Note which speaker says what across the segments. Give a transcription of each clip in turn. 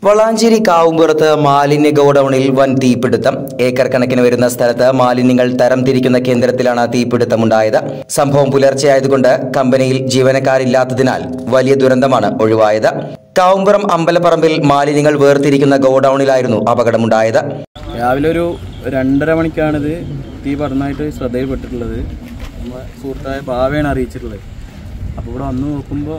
Speaker 1: വളാഞ്ചേരി കാവുംപുറത്ത് മാലിന്യ ഗോഡൌണിൽ വൻ തീപിടുത്തം ഏക്കർ കണക്കിന് വരുന്ന സ്ഥലത്ത് മാലിന്യങ്ങൾ തരംതിരിക്കുന്ന കേന്ദ്രത്തിലാണ് തീപിടുത്തമുണ്ടായത് സംഭവം പുലർച്ചെയായതുകൊണ്ട് കമ്പനിയിൽ ജീവനക്കാരില്ലാത്തതിനാൽ വലിയ ദുരന്തമാണ് ഒഴിവായത് കാവുംപുറം അമ്പലപ്പറമ്പിൽ മാലിന്യങ്ങൾ വേർതിരിക്കുന്ന ഗോഡൌണിലായിരുന്നു അപകടമുണ്ടായത്
Speaker 2: രാവിലെ ഒരു രണ്ടര മണിക്കാണിത് തീ പറഞ്ഞായിട്ട് ശ്രദ്ധയിൽപ്പെട്ടിട്ടുള്ളത് നമ്മുടെ സുഹൃത്തായ ഭാവയാണ് അറിയിച്ചിട്ടുള്ളത് അപ്പോൾ ഇവിടെ വന്ന് നോക്കുമ്പോൾ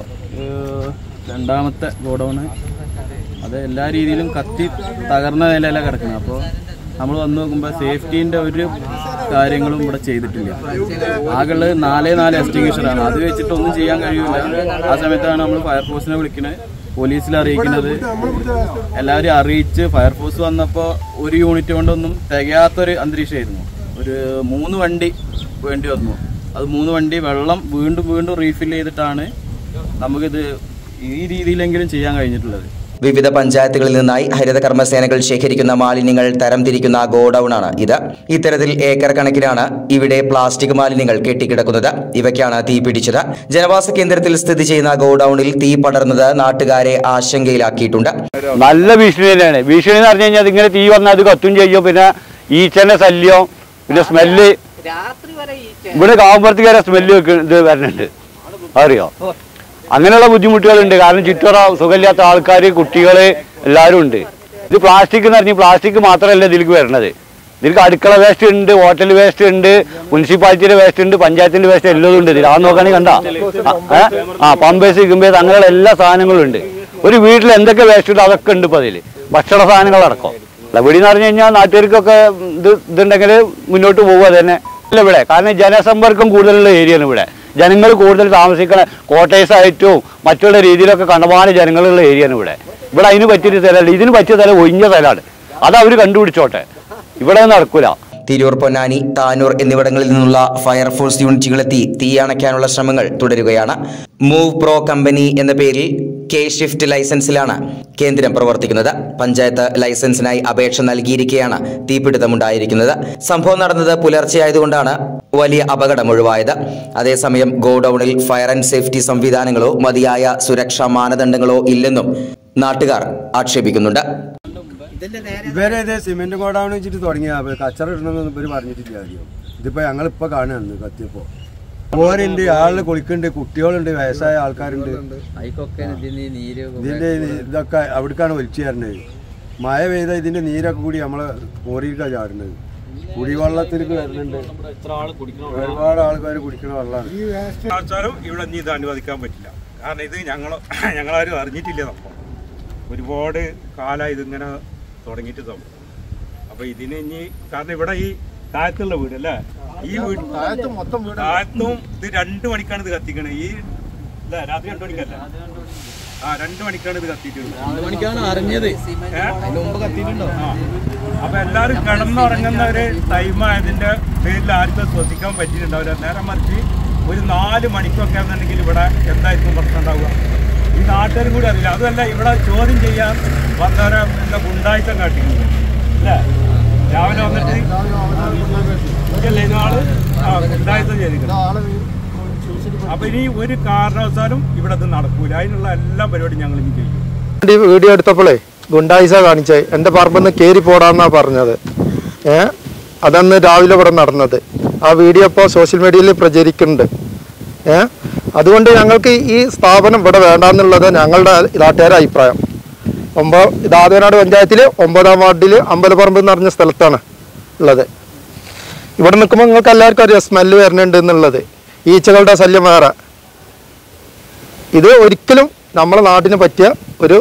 Speaker 2: രണ്ടാമത്തെ ഗോഡൗണ് അത് എല്ലാ രീതിയിലും കത്തി തകർന്ന നിലയിലാണ് കിടക്കുന്നത് അപ്പോൾ നമ്മൾ വന്ന് നോക്കുമ്പോൾ സേഫ്റ്റീൻ്റെ ഒരു കാര്യങ്ങളും ഇവിടെ ചെയ്തിട്ടില്ല ആകെയുള്ളത് നാലേ നാല് എസ്റ്റിങ്ഷറാണ് അത് വെച്ചിട്ട് ഒന്നും ചെയ്യാൻ കഴിയില്ല ആ സമയത്താണ് നമ്മൾ ഫയർഫോഴ്സിനെ വിളിക്കുന്നത് പോലീസിൽ അറിയിക്കുന്നത് എല്ലാവരും അറിയിച്ച് ഫയർഫോഴ്സ് വന്നപ്പോൾ ഒരു യൂണിറ്റ് കൊണ്ടൊന്നും തികയാത്തൊരു അന്തരീക്ഷമായിരുന്നു ഒരു മൂന്ന് വണ്ടി വേണ്ടി വന്നു അത് മൂന്ന് വണ്ടി വെള്ളം വീണ്ടും വീണ്ടും റീഫിൽ ചെയ്തിട്ടാണ് നമുക്കിത് ഈ രീതിയിലെങ്കിലും ചെയ്യാൻ കഴിഞ്ഞിട്ടുള്ളത്
Speaker 1: വിവിധ പഞ്ചായത്തുകളിൽ നിന്നായി ഹരിത കർമ്മസേനകൾ ശേഖരിക്കുന്ന മാലിന്യങ്ങൾ തരംതിരിക്കുന്ന ഗോഡൌണാണ് ഇത് ഇത്തരത്തിൽ ഏക്കർ കണക്കിനാണ് ഇവിടെ പ്ലാസ്റ്റിക് മാലിന്യങ്ങൾ കെട്ടിക്കിടക്കുന്നത് ഇവയ്ക്കാണ് തീ പിടിച്ചത് ജനവാസ കേന്ദ്രത്തിൽ സ്ഥിതി ചെയ്യുന്ന ഗോഡൌണിൽ തീ പടർന്നത് നാട്ടുകാരെ ആശങ്കയിലാക്കിയിട്ടുണ്ട്
Speaker 3: നല്ല ഭീഷണി തന്നെയാണ് ഭീഷണി എന്ന് പറഞ്ഞു കഴിഞ്ഞാൽ അതിങ്ങനെ തീ വന്നാൽ അത് കത്തും ചെയ്യും പിന്നെ ഈച്ചന്റെ ശല്യം പിന്നെ സ്മെല്ല് ഇവിടെ കാവുമ്പുറത്തേക്ക് വരെ സ്മെല്ല് ഇത് വരുന്നുണ്ട് അറിയോ അങ്ങനെയുള്ള ബുദ്ധിമുട്ടുകളുണ്ട് കാരണം ചുറ്റുറ സുഖമില്ലാത്ത ആൾക്കാർ കുട്ടികൾ എല്ലാവരും ഉണ്ട് ഇത് പ്ലാസ്റ്റിക് എന്ന് പറഞ്ഞാൽ പ്ലാസ്റ്റിക് മാത്രമല്ല ഇതിലേക്ക് വരണത് ഇതിലേക്ക് അടുക്കള വേസ്റ്റ് ഉണ്ട് ഹോട്ടൽ വേസ്റ്റ് ഉണ്ട് മുനിസിപ്പാലിറ്റിയുടെ വേസ്റ്റ് ഉണ്ട് പഞ്ചായത്തിന്റെ വേസ്റ്റ് എല്ലാം ഉണ്ട് ഇതിൽ ആ നോക്കുകയാണെങ്കിൽ കണ്ട ആ പമ്പേഴ്സ് ഇക്കുമ്പേഴ്സ് അങ്ങനെയുള്ള എല്ലാ സാധനങ്ങളും ഉണ്ട് ഒരു വീട്ടിൽ എന്തൊക്കെ വേസ്റ്റ് ഉണ്ട് അതൊക്കെ ഉണ്ട് ഇപ്പൊ അതിൽ ഭക്ഷണ സാധനങ്ങളടക്കം ഇവിടെ എന്ന് പറഞ്ഞു കഴിഞ്ഞാൽ നാട്ടുകാർക്കൊക്കെ ഇത് ഇതുണ്ടെങ്കിൽ മുന്നോട്ട് പോകുക തന്നെ അല്ല ഇവിടെ കാരണം ജനസമ്പർക്കം കൂടുതലുള്ള ഏരിയയാണ് ഇവിടെ ജനങ്ങൾ കൂടുതൽ താമസിക്കണ കോട്ടേഴ്സ് ആയിട്ടും മറ്റുള്ള രീതിയിലൊക്കെ കണ്ടമാന ജനങ്ങളുള്ള ഏരിയയാണ് ഇവിടെ ഇവിടെ അതിന് പറ്റിയൊരു സ്ഥലമല്ല ഇതിന് പറ്റിയ സ്ഥലം ഒഴിഞ്ഞ സ്ഥലമാണ് അത് അവർ കണ്ടുപിടിച്ചോട്ടെ ഇവിടെ അത് നടക്കൂല
Speaker 1: തിരൂർ പൊന്നാനി താനൂർ എന്നിവിടങ്ങളിൽ നിന്നുള്ള ഫയർഫോഴ്സ് യൂണിറ്റുകളെത്തി തീ അണയ്ക്കാനുള്ള ശ്രമങ്ങൾ തുടരുകയാണ് മൂവ് പ്രോ കമ്പനി എന്ന പേരിൽ കെ ഷിഫ്റ്റ് ലൈസൻസിലാണ് കേന്ദ്രം പ്രവർത്തിക്കുന്നത് പഞ്ചായത്ത് ലൈസൻസിനായി അപേക്ഷ നൽകിയിരിക്കെയാണ് തീപിടുത്തമുണ്ടായിരിക്കുന്നത് സംഭവം നടന്നത് പുലർച്ചെയായതുകൊണ്ടാണ് വലിയ അപകടം ഒഴിവായത് അതേസമയം ഗോഡൌണിൽ ഫയർ ആൻഡ് സേഫ്റ്റി സംവിധാനങ്ങളോ മതിയായ സുരക്ഷാ മാനദണ്ഡങ്ങളോ ഇല്ലെന്നും നാട്ടുകാർ ആക്ഷേപിക്കുന്നുണ്ട്
Speaker 4: ഇവരെ ഇത് സിമെന്റ് ഗോഡൌൺ വെച്ചിട്ട് തുടങ്ങിയ കച്ചറ ഇടണമെന്ന് ഇവര് പറഞ്ഞിട്ടില്ല ആദ്യം ഇതിപ്പോ ഞങ്ങളിപ്പോ കാണുകയാണ് കത്തിയപ്പോ ഓരുണ്ട് ആളില് കുളിക്കുന്നുണ്ട് കുട്ടികളുണ്ട് വയസ്സായ ആൾക്കാരുണ്ട് ഇതിന്റെ ഈ ഇതൊക്കെ അവിടേക്കാണ് വലിച്ചു തരുന്നത് മഴ പെയ്ത ഇതിന്റെ നീരൊക്കെ കൂടി നമ്മളെ മോറിയിലേക്കാണ് ചാടുന്നത് കുടിവെള്ളത്തിലേക്ക് വരുന്നുണ്ട് ഒരുപാട് ആൾക്കാർ കുടിക്കുന്ന വെള്ളമാണ്
Speaker 5: ഈ ആൾക്കാരും ഇവിടെ ഇനി ഇത് അനുവദിക്കാൻ പറ്റില്ല കാരണം ഇത് ഞങ്ങൾ ഞങ്ങളാരും അറിഞ്ഞിട്ടില്ല സംഭവം ഒരുപാട് കാലമായി ഇതിങ്ങനെ തുടങ്ങിയിട്ട് സംഭവം അപ്പൊ ഇതിന് ഇനി കാരണം ഇവിടെ ഈ താഴത്തുള്ള വീട് അല്ലേ ഈ വീട് താഴത്തും ഇത് രണ്ടു മണിക്കാണ് ഇത് കത്തിക്കണത് ഈ ഇല്ലേ, രാത്രി രണ്ടു മണിക്കല്ല ആ രണ്ടു മണിക്കാണ് ഇത് കത്തിയിട്ടുള്ളത്
Speaker 2: മണിക്കാണ് അറിഞ്ഞത്
Speaker 5: ഏ?
Speaker 2: അതിന് മുമ്പ് കത്തിയിട്ടുണ്ടോ
Speaker 5: ആ. അപ്പൊ എല്ലാരും കിടന്നുറങ്ങുന്ന ഒരു ടൈം ആയതിന്റെ പേരിൽ ആർക്കും ശ്രദ്ധിക്കാൻ പറ്റിയിട്ടുണ്ടാവില്ല നേരെ മറിച്ച് ഒരു നാല് മണിക്കൊക്കെ ആണെന്നുണ്ടെങ്കിൽ ഇവിടെ എന്തായിരിക്കും പ്രശ്നം ഉണ്ടാവുക ഈ നാട്ടുകാരും കൂടി അറിയില്ല അതുമല്ല ഇവിടെ ചോദ്യം ചെയ്യാൻ വന്നവരെ എന്താ ഗുണ്ടായിട്ടം കാട്ടിക്കുന്നത് അല്ലേ രാവിലെ വന്നിട്ട് ഇതല്ലേ ഇത് ആള് ആ ഗുണ്ടായിത്തം ചെയ്തിരിക്കുന്നത് അപ്പൊ ഇനി ഒരു കാരണവശാലും ഇവിടെ ഇത് നടക്കൂല അതിനുള്ള എല്ലാ പരിപാടിയും ഞങ്ങൾ ഇനി ചെയ്യും
Speaker 6: ഈ വീഡിയോ എടുത്തപ്പോഴേ ഗുണ്ടായിസ കാണിച്ചേ എൻ്റെ പറമ്പെന്ന് കയറി പോടാന്നാ പറഞ്ഞത് ഏ അതന്ന് രാവിലെ ഇവിടെ നടന്നത് ആ വീഡിയോ ഇപ്പോൾ സോഷ്യൽ മീഡിയയിൽ പ്രചരിക്കുന്നുണ്ട് ഏ അതുകൊണ്ട് ഞങ്ങൾക്ക് ഈ സ്ഥാപനം ഇവിടെ വേണ്ടാന്നുള്ളത് ഞങ്ങളുടെ നാട്ടുകാരുടെ അഭിപ്രായം ഒമ്പത് ദാദവനാട് പഞ്ചായത്തിൽ ഒമ്പതാം വാർഡിൽ അമ്പലപ്പറമ്പ് എന്ന് പറഞ്ഞ സ്ഥലത്താണ് ഉള്ളത് ഇവിടെ നിൽക്കുമ്പോൾ നിങ്ങൾക്ക് എല്ലാവർക്കും അറിയാം സ്മെല്ല് വരുന്നുണ്ട് എന്നുള്ളത് ഈച്ചകളുടെ ശല്യം വേറെ ഇത് ഒരിക്കലും നമ്മുടെ നാടിന് പറ്റിയ ഒരു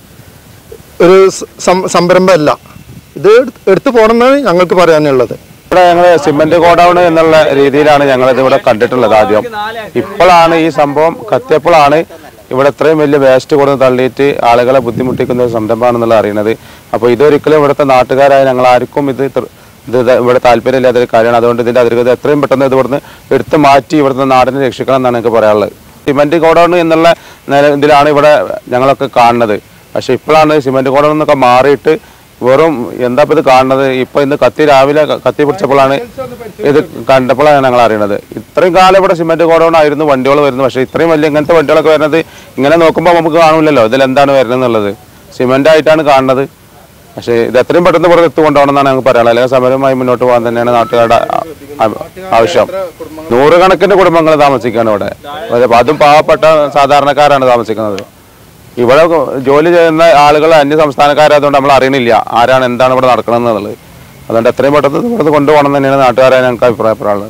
Speaker 6: ഒരു സം- സംരംഭമല്ല ഇത് എടുത്തു പോകണമെന്നാണ് ഞങ്ങൾക്ക് പറയാനുള്ളത്
Speaker 3: ഇവിടെ ഞങ്ങൾ സിമന്റ് ഗോഡൌൺ എന്നുള്ള രീതിയിലാണ് ഞങ്ങൾ ഇത് ഇവിടെ കണ്ടിട്ടുള്ളത് ആദ്യം ഇപ്പോഴാണ് ഈ സംഭവം കത്തിയപ്പോഴാണ് ഇവിടെ ഇത്രയും വലിയ വേസ്റ്റ് കൊടുത്ത് തള്ളിയിട്ട് ആളുകളെ ബുദ്ധിമുട്ടിക്കുന്ന ഒരു സംരംഭമാണെന്നുള്ള അറിയുന്നത് അപ്പോൾ ഇതൊരിക്കലും ഇവിടുത്തെ നാട്ടുകാരായ ഞങ്ങൾ ആർക്കും ഇത് ത്ര- ഇത് ഇത് ഇവിടെ താല്പര്യമില്ലാത്ത ഒരു കാര്യമാണ് അതുകൊണ്ട് ഇതിന്റെ അധികൃതർ എത്രയും പെട്ടെന്ന് ഇത് ഇവിടുന്ന് എടുത്ത് മാറ്റി ഇവിടുത്തെ നാടിനെ രക്ഷിക്കണം എന്നാണ് എനിക്ക് പറയാനുള്ളത് സിമന്റ് ഗോഡൌൺ എന്നുള്ള നില- ഇതിലാണ് ഇവിടെ ഞങ്ങളൊക്കെ കാണുന്നത് പക്ഷെ ഇപ്പോഴാണ് സിമന്റ് ഗോഡൌൺ എന്നൊക്കെ മാറിയിട്ട് വെറും എന്താ ഇപ്പൊ ഇത് കാണുന്നത് ഇപ്പൊ ഇന്ന് കത്തി രാവിലെ ക- കത്തി പിടിച്ചപ്പോഴാണ് ഇത് കണ്ടപ്പോഴാണ് ഞങ്ങൾ അറിയണത് ഇത്രയും കാലം ഇവിടെ സിമന്റ് ഗോഡൌൺ ആയിരുന്നു വണ്ടികൾ വരുന്നത് പക്ഷേ ഇത്രയും വലിയ ഇങ്ങനത്തെ വണ്ടികളൊക്കെ വരുന്നത് ഇങ്ങനെ നോക്കുമ്പോൾ നമുക്ക് കാണില്ലല്ലോ ഇതിൽ എന്താണ് വരുന്നത് എന്നുള്ളത്
Speaker 7: സിമെന്റ് ആയിട്ടാണ് കാണുന്നത് പക്ഷേ ഇത് എത്രയും പെട്ടെന്ന് ഇവിടെ എത്തുകൊണ്ടാണെന്നാണ് ഞങ്ങൾക്ക് പറയാനുള്ളത് അല്ലെങ്കിൽ സമരമായി മുന്നോട്ട് പോകാൻ തന്നെയാണ് നാട്ടുകാരുടെ ആ- ആ- ആവശ്യം നൂറുകണക്കിന് കുടുംബങ്ങൾ താമസിക്കുകയാണ് ഇവിടെ അപ്പൊ അതും പാവപ്പെട്ട സാധാരണക്കാരാണ് താമസിക്കുന്നത് ഇവിടെ ജോലി ചെയ്യുന്ന ആളുകൾ അന്യ സംസ്ഥാനക്കാരായതുകൊണ്ട് നമ്മൾ അറിയണില്ല ആരാണ് എന്താണ് ഇവിടെ നടക്കുന്നത് എന്നുള്ളത് അതുകൊണ്ട് എത്രയും പെട്ടെന്ന് ഇത് ഇവിടുന്ന് കൊണ്ടുപോകണം എന്ന് തന്നെയാണ് നാട്ടുകാരെ ഞങ്ങൾക്ക് അഭിപ്രായപ്പെടാനുള്ളത്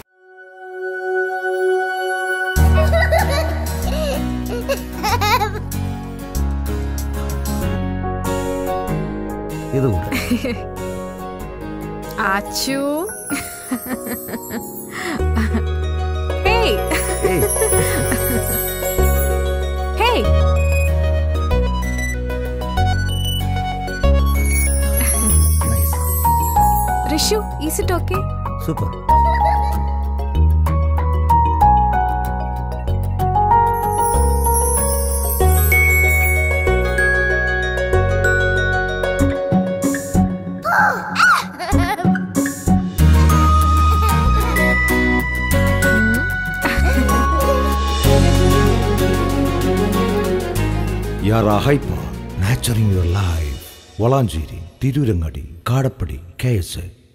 Speaker 8: ഇതുകൊണ്ട്
Speaker 9: ആച്ചു hey hey Rishu is it okay
Speaker 8: super യാർ hyper nurturing your life Valanchery Tirurangadi Kadappadi K S